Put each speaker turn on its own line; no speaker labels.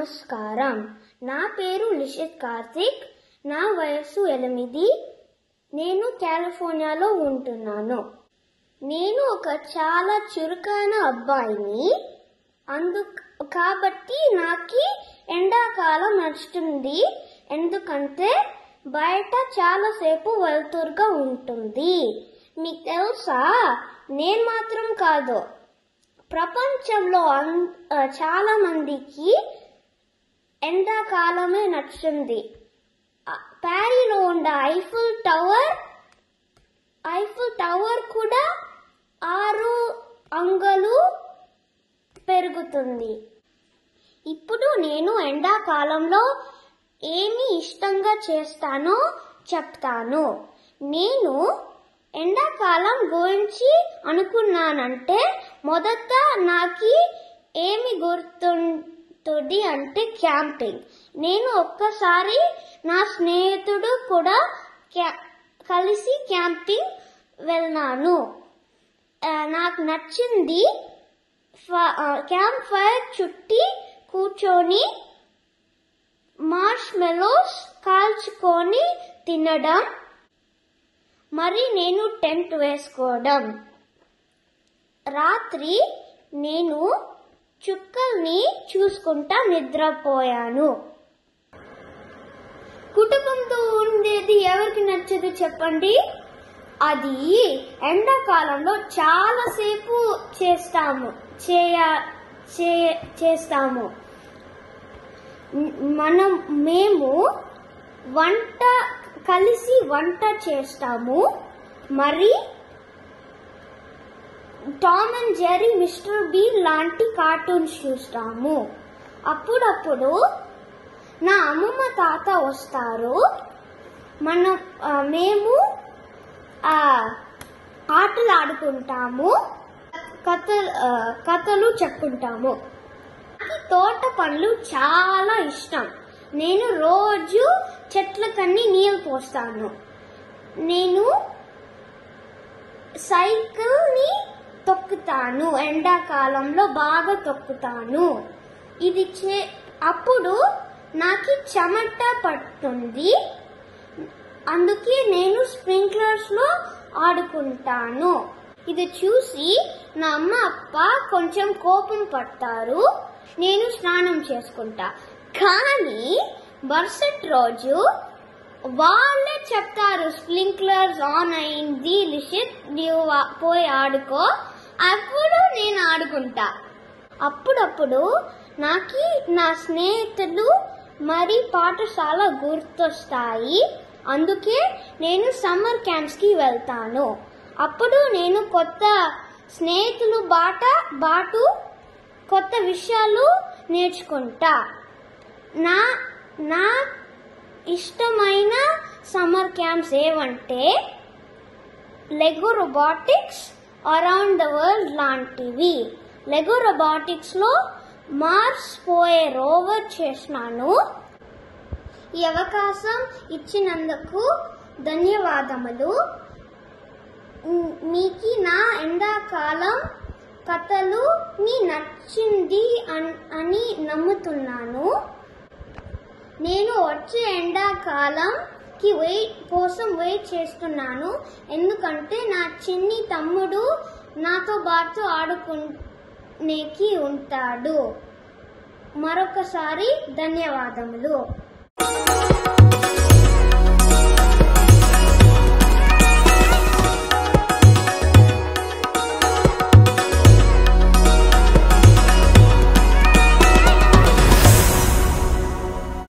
నమస్కారం నా పేరు నిషిత్ కార్తిక్ నా వయస్సు ఎనిమిది నేను కాలిఫోర్నియాలో ఉంటున్నాను నేను ఒక చాలా చురుకైన అబ్బాయిని అందు కాబట్టి నాకు ఎండాకాలం నచ్చుతుంది ఎందుకంటే బయట చాలాసేపు వెలుతురుగా ఉంటుంది మీకు తెలుసా నేను మాత్రం కాదు ప్రపంచంలో అన్- ఆ, చాలా మందికి ఎండాకాలమే నచ్చుతుంది ఆ, ప్యారీలో ఉన్న ఐఫిల్ టవర్ ఐఫిల్ టవర్ కూడా ఆరు అంగలు పెరుగుతుంది ఇప్పుడు నేను ఎండాకాలంలో ఏమి ఇష్టంగా చేస్తానో చెప్తాను నేను ఎండాకాలం గురించి అనుకున్నానంటే మొదట నాకు ఏమి గుర్తుంటుంది అంటే క్యాంపింగ్ నేను ఒక్కసారి నా స్నేహితుడు కూడా క్యా- కలిసి క్యాంపింగ్ వెళ్ళాను ఆ, నాకు నచ్చింది ఫ- ఆ, క్యాంప్ ఫైర్ చుట్టి కూర్చొని మార్ష్ మెలోస్ కాల్చుకొని తినడం మరి నేను టెంట్ వేసుకోవడం రాత్రి నేను చుక్కల్ని చూసుకుంటా నిద్రపోయాను కుటుంబంతో ఉండేది ఎవరికి నచ్చదు చెప్పండి అది ఎండాకాలంలో చాలాసేపు చేస్తాము చేయ చే- చేస్తాము మ్- మనం మేము వంట కలిసి వంట చేస్తాము మరి Tom and Jerry mister Bean లాంటి కార్టూన్స్ చూస్తాము అప్పుడప్పుడు నా అమ్మమ్మ తాత వస్తారు మనం ఆ, మేము ఆ, ఆటలు ఆడుకుంటాము కథలు ఆ, కథలు చెప్పుకుంటాము నాకు తోట పనులు చాలా ఇష్టం నేను రోజు చెట్లకన్నీ నీళ్ళు పోస్తాను నేను సైకిల్ ని తొక్కుతాను ఎండాకాలంలో బాగా తొక్కుతాను ఇది చే అప్పుడు నాకు చెమట పడుతుంది అందుకే నేను స్ప్రింక్లర్స్ లో ఆడుకుంటాను ఇది చూసి నా అమ్మ అప్ప కొంచెం కోపం పడతారు నేను స్నానం చేసుకుంటా కానీ మరుసటి రోజు వాళ్ళే చెప్తారు స్ప్రింక్లర్స్ ఆన్ అయింది లిషిత్ నీవు వా- పోయి ఆడుకో అప్పుడు నేను ఆడుకుంటా అప్పుడప్పుడు నాకు నా స్నేహితులు మరి పాఠశాల గుర్తొస్తాయి అందుకే నేను సమ్మర్ క్యాంప్స్ కి వెళ్తాను అప్పుడు నేను కొత్త స్నేహితులు బాట బాటు కొత్త విషయాలు నేర్చుకుంటా నా నా ఇష్టమైన సమ్మర్ క్యాంప్స్ ఏవంటే Lego robotics around the world లాంటివి లెగో రోబాటిక్స్ లో మార్స్ పోయే రోవర్ చేసినాను ఈ అవకాశం ఇచ్చినందుకు ధన్యవాదములు మ్, మీకు నా ఎండాకాలం కథలు మీ నచ్చింది అన్- అని నమ్ముతున్నాను నేను వచ్చే ఎండాకాలంకి వెయిట్ కోసం వెయిట్ చేస్తున్నాను ఎందుకంటే నా చిన్ని తమ్ముడు నాతో పాటు ఆడుకునేకి ఉంటాడు మరొకసారి ధన్యవాదములు